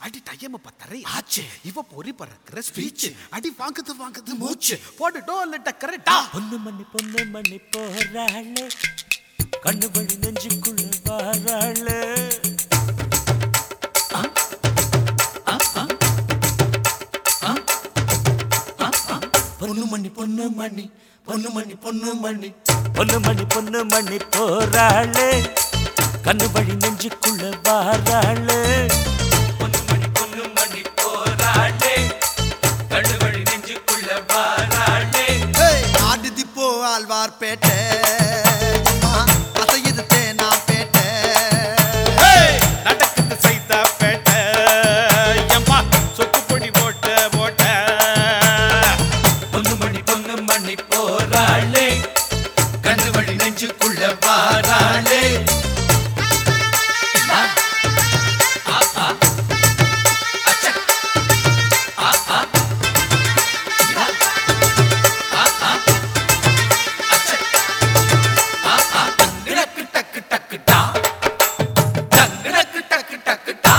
அடி டைம் பத்தரை ஆச்சு இவ பொறி பறக்கிற ஸ்பீச் அடி வாங்குது வாங்குது மூச்சு போடு டோல் கரெக்டா பொண்ணு மணி பொண்ணு மணி போறாளே கண்ணு வழி நெஞ்சுக்குள்ள வாராளே பொண்ணு மணி பொண்ணு மணி பொண்ணு மணி பொண்ணு மணி பொண்ணு மணி பொண்ணு மணி போறாளே கண்ணு வழி நெஞ்சுக்குள்ள வாராளே பொண்ணு மணி பொண்ணு மணி போறாளே கண்ணு வழி நெஞ்சுக்குள்ள வாராளே ஆடுதி போ ஆழ்வார் பேட்டை அசையுது தேனா பேட்டை நடக்குது சைதா பேட்டை எம்மா சொக்கு பொடி போட்ட போட்ட பொண்ணு மணி பொண்ணு மணி போறாளே கண்ணு வழி நெஞ்சுக்குள்ள வாராளே டக்கு டக்கு டக்கு டா டக்கு டக்கு டக்கு டக்கு டா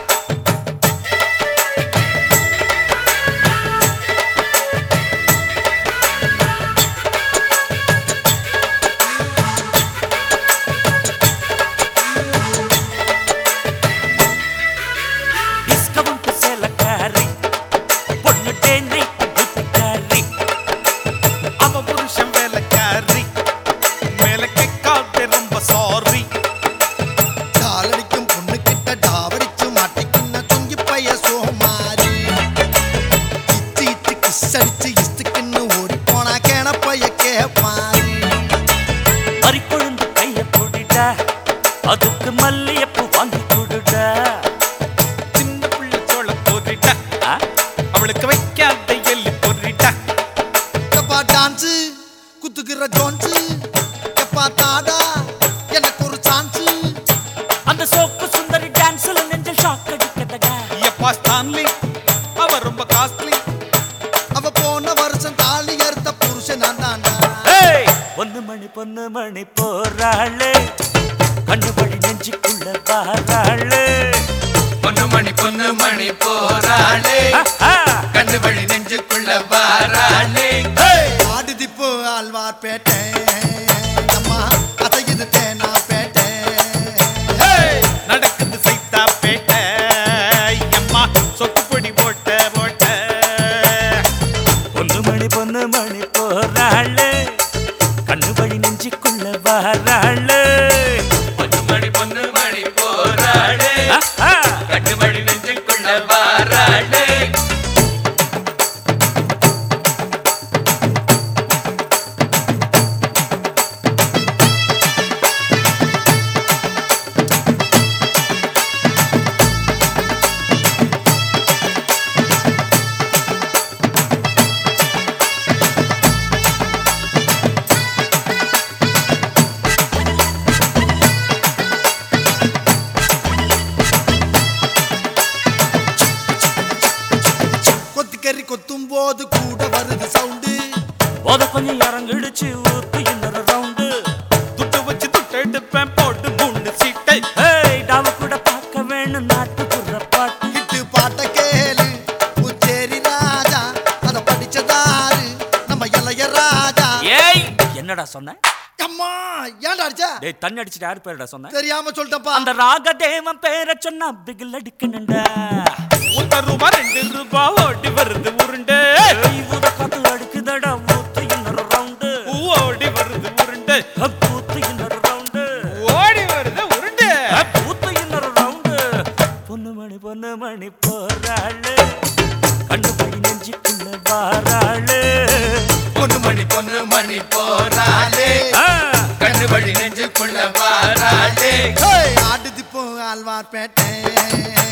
டிஸ்கவுண்ட் சேலக்காரி பொண்ணு டேனை வீட்டுக்காரி அவ புருஷன் வேலைக்காரி மேல கேட்காதே ரொம்ப சாரி காலடிக்கும் பொண்ணு கிட்ட டாவடிச்சு மாட்டிக்கின்ன தொங்கி பைய சோமாரி இத்து இத்து கிஸ் அடிச்சு இஸ்துக்குன்னு ஓடி போனா கேன பைய கேப்பாரி மறிக்கொழுந்து கைய போடிடா அதுக்கு மல்லியப்பூ வாங்கி கொடுடா சின்ன புள்ள சோள போரிட்ட ஆ? அவளுக்கு வைக்காத எள்ளி பொறிட்ட எப்பா டான்ஸு குத்துக்கிற ஜோன்ஸு எப்பா தாடா எனக்கு ஒரு சான்ஸு அந்த சோக்கு சுந்தரி டான்ஸ்ல நெஞ்ச ஷாக் அடிக்கதடா எப்பா ஸ்டான்லி அவ ரொம்ப காஸ்ட்லி அவ போன வருஷம் தாலி அறுத்த புருஷன் நான் தாண்டா ஏய் பொண்ணு மணி பொண்ணு மணி போறாளே கண்ணு வழி நெஞ்சுக்குள்ள வாராளே பொண்ணு மணி பொண்ணு மணி போறாளே ஆஹா! கண்ணு வழி நெஞ்சுக்குள்ள வாராளே ஆடுதி போ ஆழ்வார் பேட்டை அம்மா அசையுது தேனா பேட்டை நடக்குது சைத்தா பேட்டை எம்மா சொக்கு பொடி போட்ட போட்ட பொண்ணு மணி பொண்ணு மணி போறாளே கண்ணு வழி நெஞ்சுக்குள்ள வாராளே பொண்ணு மணி பொண்ணு மணி போறாளே ஆஹா! கண்ணு வழி நெஞ்சுக்குள்ள வாராளே கொத்திக்கறி கொத்தும் போது கூட வருது சவுண்டு போத கொஞ்சம் இறங்கிடுச்சு ஊத்து இன்னொரு ரவுண்டு துட்டு வச்சு துட்டு எடுப்பேன் போட்டு மூணு சீட்டை ஏய் டாவ கூட பார்க்க வேணும் நாட்டுக்குற பாட்டு இட்டு பாட்ட கேளு புச்சேரி ராஜா அத படிச்சதாரு நம்ம இளைய ராஜா ஏய் என்னடா சொன்ன அம்மா ஏன்டா அடிச்ச டேய் தண்ணி அடிச்சிட்டு யார் பேருடா சொன்ன தெரியாம சொல்லிட்டப்பா அந்த ராகதேவன் பேரை சொன்னா பிகில் அடிக்கணும்டா ஒரு ரூபா ரெண்டு ரூபா ஓடி வருது உருண்டு ஏய் ஊத காத்து அடிக்குதடா ஊத்து இன்னொரு ரவுண்டு ஓடி வருது உருண்டு ஊத்து இன்னொரு ரவுண்டு ஓடி வருது உருண்டு ஊத்து இன்னொரு ரவுண்டு பொண்ணு மணி பொண்ணு மணி போறாளு கண்ணு படி நெஞ்சுக்குள்ள வாராளு பொண்ணு மணி பொண்ணு மணி போறாளே ஆ, கண்ணு வழி நெஞ்சுக்குள்ள வாராளே ஆடுதி போ ஆழ்வார் பேட்டை